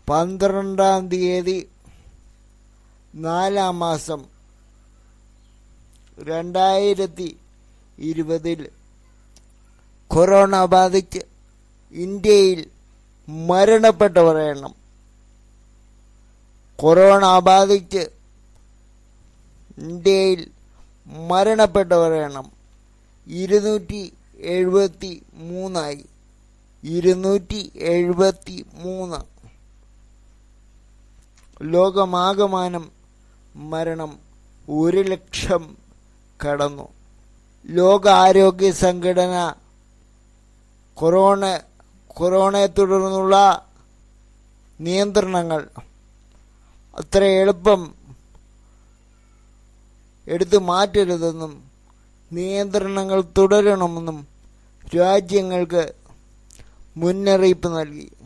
പന്ത്രണ്ടാം തീയതി നാലാം മാസം രണ്ടായിരത്തി ഇരുപതിൽ കൊറോണ ബാധിച്ച് ഇന്ത്യയിൽ മരണപ്പെട്ടവർ എണ്ണം കൊറോണ ബാധിച്ച് ഇന്ത്യയിൽ മരണപ്പെട്ടവർ എണ്ണം ഇരുന്നൂറ്റി എഴുപത്തി മൂന്നായി ഇരുന്നൂറ്റി എഴുപത്തി മൂന്ന് ലോകമാകമാനം മരണം ഒരു ലക്ഷം കടന്നു ലോകാരോഗ്യ സംഘടന കൊറോണ കൊറോണയെ തുടർന്നുള്ള നിയന്ത്രണങ്ങൾ അത്ര എളുപ്പം എടുത്തു മാറ്റരുതെന്നും നിയന്ത്രണങ്ങൾ തുടരണമെന്നും രാജ്യങ്ങൾക്ക് മുന്നറിയിപ്പ് നൽകി